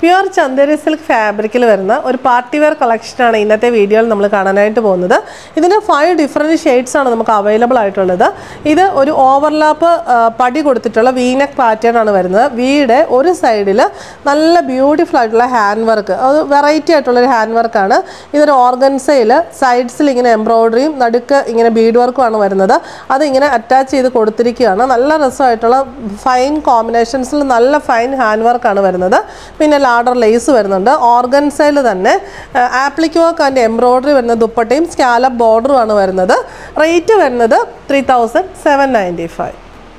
pure Chanderi silk ഫാബ്രിക്കിൽ വരുന്ന ഒരു പാർട്ടി വെയർ കളക്ഷനാണ് ഇന്നത്തെ വീഡിയോയിൽ നമ്മൾ കാണാനായിട്ട് പോകുന്നത് ഇതിന് ഫൈവ് ഡിഫറെൻറ്റ് ഷെയ്ഡ്സ് ആണ് നമുക്ക് അവൈലബിൾ ആയിട്ടുള്ളത് ഇത് ഒരു ഓവർലാപ്പ് പടി കൊടുത്തിട്ടുള്ള വീനക്ക് പാറ്റേൺ ആണ് വരുന്നത് വീടെ ഒരു സൈഡിൽ നല്ല ബ്യൂട്ടിഫുൾ ആയിട്ടുള്ള ഹാൻഡ് വർക്ക് അത് വെറൈറ്റി ആയിട്ടുള്ളൊരു ഹാൻഡ് വർക്കാണ് ഇതൊരു ഓർഗൻസയിൽ സൈഡ്സിൽ ഇങ്ങനെ എംബ്രോയ്ഡറിയും നടുക്ക് ഇങ്ങനെ ബീഡ് വർക്കുമാണ് വരുന്നത് അത് ഇങ്ങനെ അറ്റാച്ച് ചെയ്ത് കൊടുത്തിരിക്കുകയാണ് നല്ല രസമായിട്ടുള്ള ഫൈൻ കോമ്പിനേഷൻസിൽ നല്ല ഫൈൻ ഹാൻഡ് വർക്കാണ് വരുന്നത് പിന്നെ ലാഡർ ലേസ് വരുന്നുണ്ട് ഓർഗൻസയിൽ തന്നെ ആപ്ലിക് വർക്ക് ആൻഡ് എംബ്രോയ്ഡറി വരുന്ന ദുപ്പട്ടയും സ്കാലപ്പ് ബോർഡറുമാണ് വരുന്നത് റേറ്റ് വരുന്നത് three thousand seven ninety five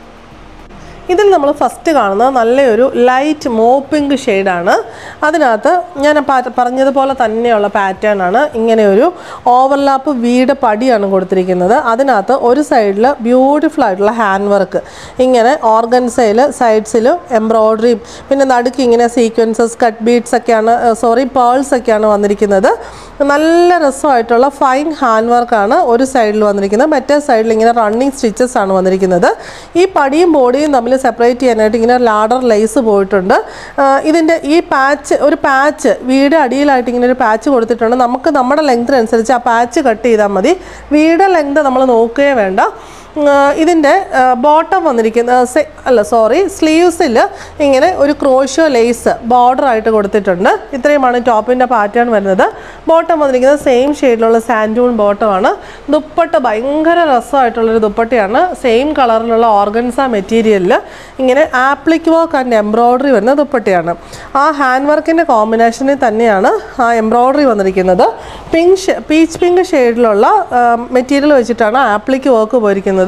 ഇതിൽ നമ്മൾ ഫസ്റ്റ് കാണുന്നത് നല്ലൊരു ലൈറ്റ് മോപ്പിങ്ക് ഷെയ്ഡാണ് അതിനകത്ത് ഞാൻ പാ- പറഞ്ഞതുപോലെ തന്നെയുള്ള പാറ്റേൺ ആണ് ഇങ്ങനെ ഒരു ഓവർലാപ്പ് വീട് പടിയാണ് കൊടുത്തിരിക്കുന്നത് അതിനകത്ത് ഒരു സൈഡിൽ ബ്യൂട്ടിഫുൾ ആയിട്ടുള്ള ഹാൻഡ് വർക്ക് ഇങ്ങനെ ഓർഗൻസയിൽ സൈഡ്സിൽ എംബ്രോയ്ഡറിയും പിന്നെ നടുക്ക് ഇങ്ങനെ സീക്വൻസസ് കട്ട് ബീഡ്സ് ഒക്കെയാണ് സോറി പേൾസ് ഒക്കെയാണ് വന്നിരിക്കുന്നത് നല്ല രസമായിട്ടുള്ള ഫൈൻ ഹാൻഡ് വർക്കാണ് ഒരു സൈഡിൽ വന്നിരിക്കുന്നത് മറ്റേ സൈഡിൽ ഇങ്ങനെ റണ്ണിങ് സ്റ്റിച്ചസ് ആണ് വന്നിരിക്കുന്നത് ഈ പടിയും ബോഡിയും തമ്മിൽ സെപ്പറേറ്റ് ചെയ്യാനായിട്ട് ഇങ്ങനെ ലാഡർ ലേസ് പോയിട്ടുണ്ട് ഇതിൻ്റെ ഈ പാച്ച് ഒരു പാച്ച് വീട് അടിയിലായിട്ട് ഇങ്ങനെ ഒരു പാച്ച് കൊടുത്തിട്ടുണ്ട് നമുക്ക് നമ്മുടെ ലെങ്ത്തിനനുസരിച്ച് ആ പാച്ച് കട്ട് ചെയ്താൽ മതി വീട് ലെങ്ത് നമ്മൾ നോക്കുകയേ വേണ്ട ഇതിൻ്റെ ബോട്ടം വന്നിരിക്കുന്ന സെ- അല്ല സോറി സ്ലീവ്സിൽ ഇങ്ങനെ ഒരു ക്രോഷോ ലേസ് ബോർഡർ ആയിട്ട് കൊടുത്തിട്ടുണ്ട് ഇത്രയുമാണ് ടോപ്പിൻ്റെ പാറ്റേൺ വരുന്നത് ബോട്ടം വന്നിരിക്കുന്നത് സെയിം ഷെയ്ഡിലുള്ള സാൻഡൂൺ ബോട്ടമാണ് ദുപ്പട്ട ഭയങ്കര രസമായിട്ടുള്ളൊരു ദുപ്പട്ടയാണ് സെയിം കളറിലുള്ള ഓർഗൻസ മെറ്റീരിയലിൽ ഇങ്ങനെ ആപ്ലിക് വർക്ക് ആൻഡ് എംബ്രോയ്ഡറി വരുന്ന ദുപ്പട്ടയാണ് ആ ഹാൻഡ് വർക്കിൻ്റെ കോമ്പിനേഷനിൽ തന്നെയാണ് ആ എംബ്രോയ്ഡറി വന്നിരിക്കുന്നത് പിങ്ക് പീച്ച് പിങ്ക് ഷെയ്ഡിലുള്ള മെറ്റീരിയൽ വെച്ചിട്ടാണ് ആപ്ലിക് വർക്ക് പോയിരിക്കുന്നത്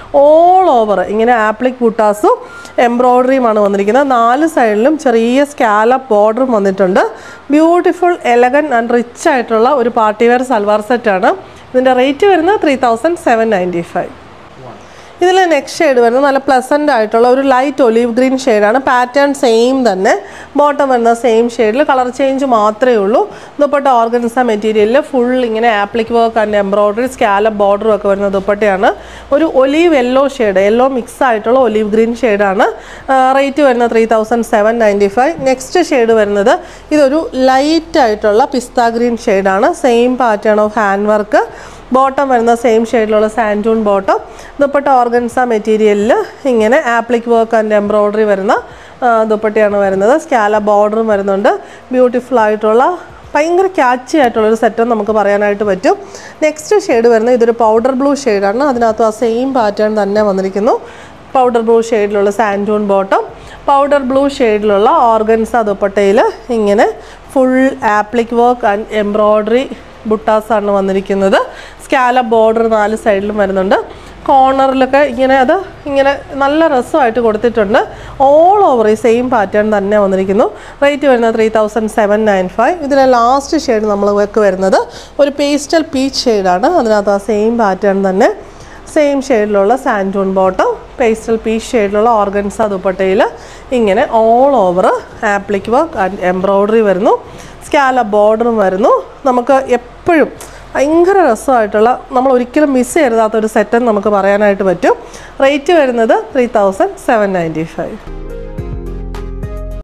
ഓൾ ഓവർ ഇങ്ങനെ ആപ്ലിക് ബുട്ടാസും എംബ്രോയ്ഡറിയുമാണ് വന്നിരിക്കുന്നത് നാല് സൈഡിലും ചെറിയ സ്കാലപ്പ് ബോർഡറും വന്നിട്ടുണ്ട് ബ്യൂട്ടിഫുൾ എലഗൻ ആൻഡ് റിച്ച് ആയിട്ടുള്ള ഒരു പാർട്ടി വെയർ സൽവാർ സെറ്റാണ് ഇതിൻ്റെ റേറ്റ് വരുന്നത് three thousand seven ninety five ഇതിൽ നെക്സ്റ്റ് ഷെയ്ഡ് വരുന്നത് നല്ല പ്ലസൻ്റ് ആയിട്ടുള്ള ഒരു ലൈറ്റ് ഒലീവ് ഗ്രീൻ ഷെയ്ഡാണ് പാറ്റേൺ സെയിം തന്നെ ബോട്ടം വരുന്ന സെയിം ഷെയ്ഡിൽ കളർ ചേഞ്ച് മാത്രമേ ഉള്ളൂ ദുപ്പട്ട ഓർഗൻസ മെറ്റീരിയലിൽ ഫുൾ ഇങ്ങനെ applique work and embroidery scallop ബോർഡറും ഒക്കെ വരുന്ന ദുപ്പട്ടയാണ് ഒരു olive yellow shade yellow mix ആയിട്ടുള്ള ഒലീവ് ഗ്രീൻ ഷെയ്ഡാണ് റേറ്റ് വരുന്നത് three thousand seven ninety five next shade വരുന്നത് ഇതൊരു ലൈറ്റ് ആയിട്ടുള്ള പിസ്ത ഗ്രീൻ ഷെയ്ഡാണ് same pattern of hand work bottom വരുന്ന സെയിം ഷെയ്ഡിലുള്ള സാൻറ്റൂൺ ബോട്ടം ദുപ്പട്ട ഓർഗൻസ മെറ്റീരിയലിൽ ഇങ്ങനെ ആപ്ലിക് വർക്ക് ആൻഡ് എംബ്രോയ്ഡറി വരുന്ന ആ, ദുപ്പട്ടയാണ് വരുന്നത് സ്കാല ബോർഡറും വരുന്നുണ്ട് ബ്യൂട്ടിഫുൾ ആയിട്ടുള്ള ഭയങ്കര ക്യാച്ചി ആയിട്ടുള്ളൊരു സെറ്റം നമുക്ക് പറയാനായിട്ട് പറ്റും നെക്സ്റ്റ് ഷെയ്ഡ് വരുന്നത് ഇതൊരു പൗഡർ ബ്ലൂ ഷെയ്ഡാണ് അതിനകത്ത് ആ സെയിം പാറ്റേൺ തന്നെ വന്നിരിക്കുന്നു പൗഡർ ബ്ലൂ ഷെയ്ഡിലുള്ള സാൻറ്റൂൺ ബോട്ടം പൗഡർ ബ്ലൂ ഷെയ്ഡിലുള്ള ഓർഗൻസ ദുപ്പട്ടയിൽ ഇങ്ങനെ full applique work and embroidery ബുട്ടാസാണ് വന്നിരിക്കുന്നത് സ്കാല ബോർഡർ നാല് സൈഡിലും വരുന്നുണ്ട് കോർണറിലൊക്കെ ഇങ്ങനെ അത് ഇങ്ങനെ നല്ല രസമായിട്ട് കൊടുത്തിട്ടുണ്ട് ഓൾ ഓവർ ഈ സെയിം പാറ്റേൺ തന്നെ വന്നിരിക്കുന്നു റേറ്റ് വരുന്നത് three thousand seven nine five ഇതിലെ ലാസ്റ്റ് ഷെയ്ഡ് നമ്മൾ വെക്ക് വരുന്നത് ഒരു പേസ്റ്റൽ പീച്ച് ഷെയ്ഡാണ് അതിനകത്ത് ആ സെയിം പാറ്റേൺ തന്നെ സെയിം ഷെയ്ഡിലുള്ള സാൻറ്റൂൺ ബോട്ടം പേസ്റ്റൽ പീച്ച് ഷെയ്ഡിലുള്ള ഓർഗൻസ ദുപ്പട്ടയിൽ ഇങ്ങനെ all over applique work and embroidery വരുന്നു സ്കാല ബോർഡറും വരുന്നു നമുക്ക് എപ്പോഴും ഭയങ്കര രസമായിട്ടുള്ള നമ്മൾ ഒരിക്കലും മിസ് ചെയ്യരുതാത്ത ഒരു സെറ്റെന്ന് നമുക്ക് പറയാനായിട്ട് പറ്റും റേറ്റ് വരുന്നത് three thousand seven ninety five